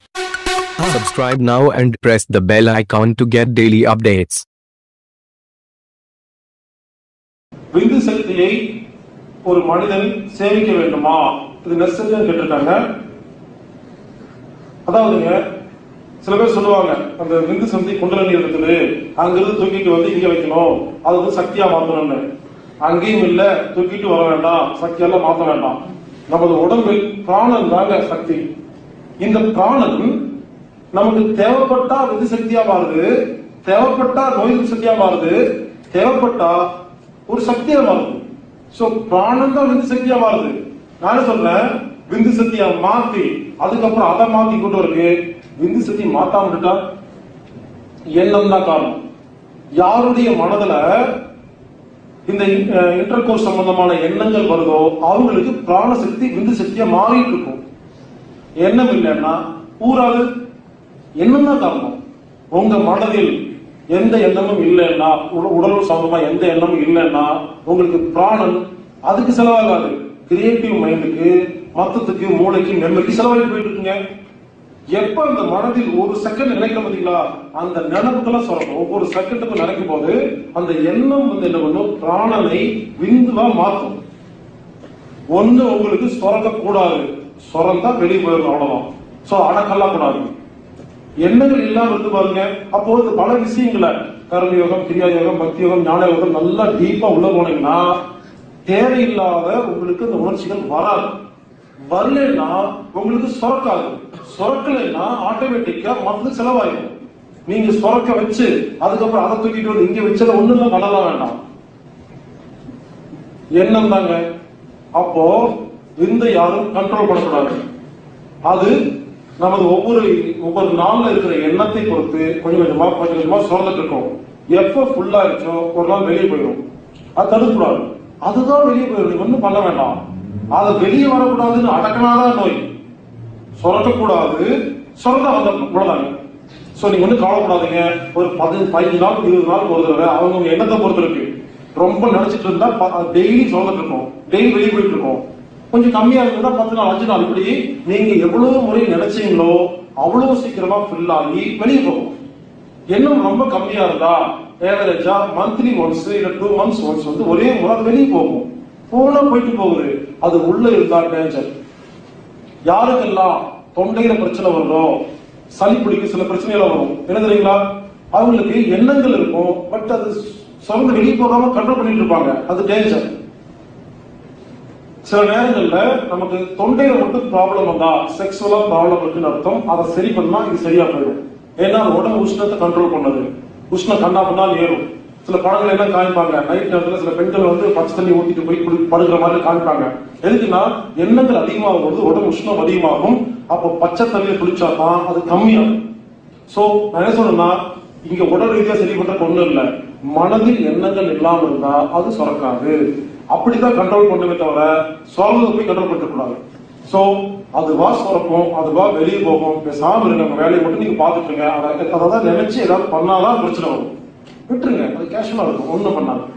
Subscribe now and press the bell icon to get daily updates. விந்து சக்தியை ஒரு மனிதன் சேமிக்க வேண்டுமா இது நெசசரியா கேட்டிருக்காங்க அதாவதுங்க சில பேர் சொல்லுவாங்க அந்த விந்து சக்தி குண்டலனி இருக்குது அங்கிருந்து தூக்கிட்டு வந்து இங்க வைக்கணும் அது வந்து சக்தியா மாத்தணும்னு அங்கேயும் இல்ல தூக்கிட்டு வர வேண்டாம் சக்தியெல்லாம் மாத்த வேண்டாம் நமது உடம்பில் பிராணன் தாங்க சக்தி இந்த பிராணன் நமக்கு தேவைப்பட்டா விந்து சக்தியா மாறுது தேவைப்பட்டா நோய் எதிர்ப்பு சக்தியா மாறுது தேவைப்பட்டா ஒரு சக்தியா மாறுது சோ பிராணம் தான் விந்து சக்தியா மாறுது நான் என்ன சொல்றேன் விந்து சக்தியா மாத்தி அதுக்கப்புறம் அதை மாத்தி கொண்டு வருது விந்து சக்தி மாத்தாம விட்டுட்டா எண்ணம் தான் காரணம் யாருடைய மனதுல இந்த இன்டர் கோர்ஸ் சம்பந்தமான எண்ணங்கள் வருதோ அவங்களுக்கு பிராண சக்தி விந்து சக்தியா மாறிட்டு இருக்கும் எண்ணம் இல்லைன்னா ஊராது எண்ணம் தான் காரணம் உங்க மனதில் எந்த எண்ணமும் இல்லைன்னா உட- உடல் சம்பந்தமா எந்த எண்ணமும் இல்லைன்னா உங்களுக்கு பிராணன் அதுக்கு செலவாகாது கிரியேட்டிவ் மைண்டுக்கு மத்தத்துக்கு மூளைக்கு மெமரிக்கு செலவாகி போயிட்டு இருக்குங்க எப்ப அந்த மனதில் ஒரு செகண்ட் நினைக்கிற பாத்தீங்களா அந்த நினைப்புக்கெல்லாம் சொல்லணும் ஒவ்வொரு செகண்டுக்கும் நினைக்கும் போது அந்த எண்ணம் வந்து என்ன பண்ணும் பிராணனை விந்துவா மாற்றும் ஒண்ணு உங்களுக்கு சுரக்க கூடாது சுரந்தா வெளியே போயிடும் அவ்வளவுதான் சோ அடக்கெல்லாம் கூடாது எண்ணங்கள் இல்லாம இருந்து பாருங்க அப்போ இது பல விஷயங்களை கர்ம யோகம் கிரியா யோகம் பக்தி யோகம் ஞான யோகம் நல்லா டீப்பா உள்ள போனீங்கன்னா தேவையில்லாத உங்களுக்கு இந்த உணர்ச்சிகள் வராது வரலைன்னா உங்களுக்கு சுரக்காது சுரக்கலைன்னா ஆட்டோமேட்டிக்கா மருந்து செலவாயிடும் நீங்க சுரக்க வச்சு அதுக்கப்புறம் அதை தூக்கிட்டு வந்து இங்க வச்சதை ஒண்ணுல பண்ணலாம் வேண்டாம் எண்ணம் தாங்க அப்போ விந்தை யாரும் கண்ட்ரோல் பண்ணக்கூடாது அது நமது ஒவ்வொரு ஒவ்வொரு நாள்ல இருக்கிற எண்ணத்தை பொறுத்து கொஞ்சம் கொஞ்சமா கொஞ்சம் கொஞ்சமா சுரந்துட்டு இருக்கும் எப்ப ஃபுல்லா இருச்சோ ஒரு நாள் வெளியே போயிடும் அது தடுக்கக்கூடாது அதுதான் வெளியே போயிடும் நீங்க ஒண்ணும் பண்ண வேண்டாம் அது வெளியே வரக்கூடாதுன்னு அடக்கினாதான் நோய் சுரக்கக்கூடாது சுரந்தா வந்த இவ்வளவுதாங்க சோ நீங்க ஒண்ணும் கவலைப்படாதீங்க ஒரு பதினஞ்சு பதினஞ்சு நாள் இருபது நாள் ஒரு தடவை அவங்க எண்ணத்தை பொறுத்து இருக்கு ரொம்ப நினைச்சிட்டு இருந்தா டெய்லி சுரந்துட்டு இருக்கும் டெய்லி வெளியே போயிட்டு இருக்கும் கொஞ்சம் கம்மியா இருந்தா பத்து நாள் அஞ்சு நாள் இப்படி நீங்க எவ்வளவு முறை நினைச்சீங்களோ அவ்வளவு சீக்கிரமா ஃபில் ஆகி வெளியே போகும் எண்ணம் ரொம்ப கம்மியா இருந்தா ஏவரேஜா மந்த்லி ஒன்ஸ் இல்ல டூ மந்த்ஸ் ஒன்ஸ் வந்து ஒரே முறை வெளியே போகும் போனா போயிட்டு போகுது அது உள்ள இருந்தா டேஞ்சர் யாருக்கெல்லாம் தொண்டையில பிரச்சனை வருதோ சளி பிடிக்க சில பிரச்சனைகள் வரும் என்ன தெரியுங்களா அவங்களுக்கு எண்ணங்கள் இருக்கும் பட் அது சொந்த வெளியே போகாம கண்ட்ரோல் பண்ணிட்டு இருப்பாங்க அது டேஞ்சர் சில நேரங்கள்ல நமக்கு தொண்டையில மட்டும் ப்ராப்ளம் வந்தா செக்ஸுவலா ப்ராப்ளம் இருக்குன்னு அர்த்தம் அதை சரி பண்ணா இது சரியா போயிடும் ஏன்னா அது உடம்பு உஷ்ணத்தை கண்ட்ரோல் பண்ணுது உஷ்ணம் கண்ணா பண்ணா ஏறும் சில படங்கள் என்ன காமிப்பாங்க நைட் நேரத்துல சில பெண்கள் வந்து பச்சை தண்ணி ஊத்திட்டு போய் குடி படுக்கிற மாதிரி காமிப்பாங்க எதுக்குன்னா எண்ணங்கள் அதிகமாகும் பொழுது உடம்பு உஷ்ணம் அதிகமாகும் அப்போ பச்சை தண்ணியை குளிச்சா தான் அது கம்மியாகும் சோ நான் என்ன சொல்றேன்னா இங்க உடல் ரீதியா சரி பண்றதுக்கு ஒண்ணும் இல்ல மனதில் எண்ணங்கள் இல்லாம இருந்தா அது சுரக்காது அப்படிதான் கண்ட்ரோல் பண்ணுமே தவிர சுரந்ததை போய் கண்ட்ரோல் பண்ணிக்க கூடாது சோ அதுவா சுரக்கும் அதுவா வெளியே போகும் பேசாம இருங்க உங்க வேலையை மட்டும் நீங்க பாத்துட்டு இருங்க அதை அதான் நினைச்சு ஏதாவது பண்ணாதான் பிரச்சனை வரும் விட்டுருங்க அது கேஷுவலா இருக்கும் ஒண்ணும் பண்ணாது